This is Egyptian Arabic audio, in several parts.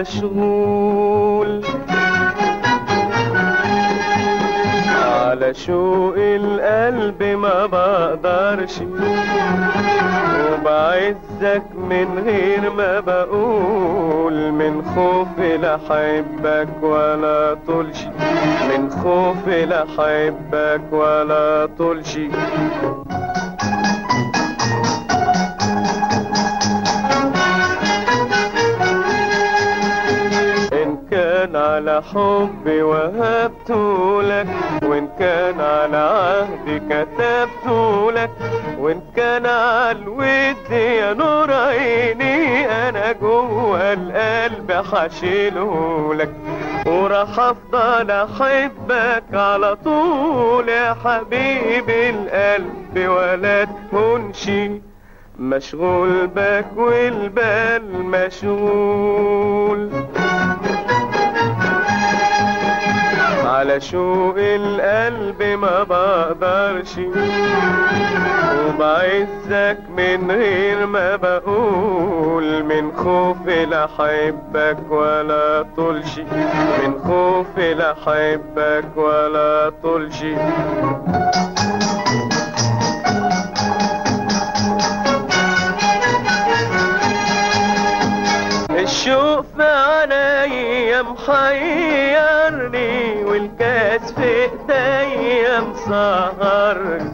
مشغول على شوق القلب ما بقدرش وبعزك من غير ما بقول من خوفي لحبك ولا طولش من خوفي لحبك ولا طولش إن كان على حبي وهبته لك وإن كان على عهدي كتبته لك وإن كان على الود يا نور عيني أنا جوه القلب حشيله لك وراح أفضل أحبك على طول يا حبيبي القلب ولا تهونشي مشغول بك والبال مشغول على شوق القلب ما بقدرش وبعزك من غير ما بقول من خوفي لحبك ولا طولش من خوفي لحبك ولا طولش الشوق في عينيا محيرني والكاس في ايديا مسهرني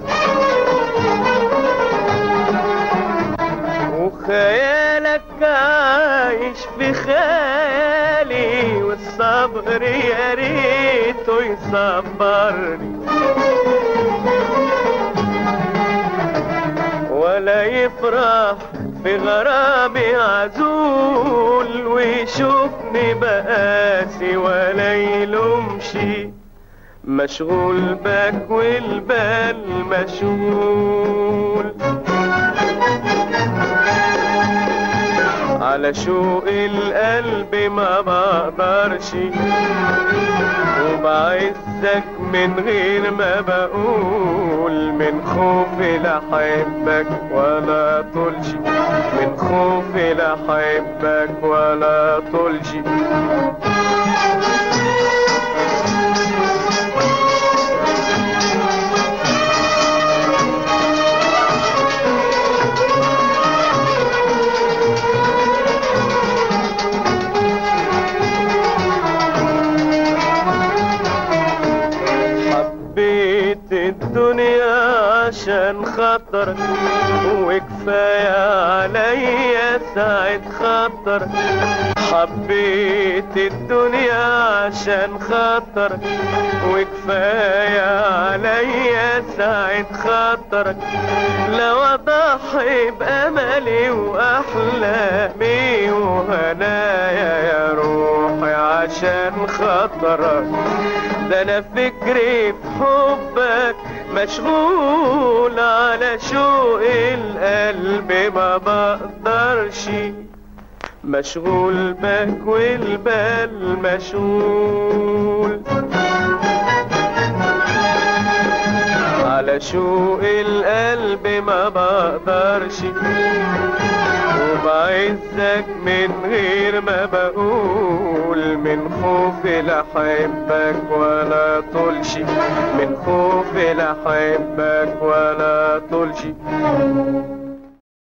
وخيالك عايش في خيالي والصبر يا ريته يصبرني ولا يفرح في غرامي عزول ويشوفني بقاسي ولا يلومشي مشغول بك والبال مشغول على شوق القلب ما بقدرش وبعزك من غير ما بقول من خوفي لحبك ولا طولش من خوفي لحبك ولا طولش حبيت الدنيا عشان خاطرك وكفاية عليا ساعة خاطرك حبيت الدنيا عشان خاطرك وكفاية عليا ساعة خاطرك لو اضحي بأملي وأحلامي وهنايا يا روحي عشان خاطرك ده انا فكري في حبك مشغول على شوق القلب ما بقدرش مشغول بك والبال مشغول على شوق القلب ما بقدرش وبعزك من غير ما بقول من خوفي لحبك ولا طولش من خوفي لحبك ولا طولش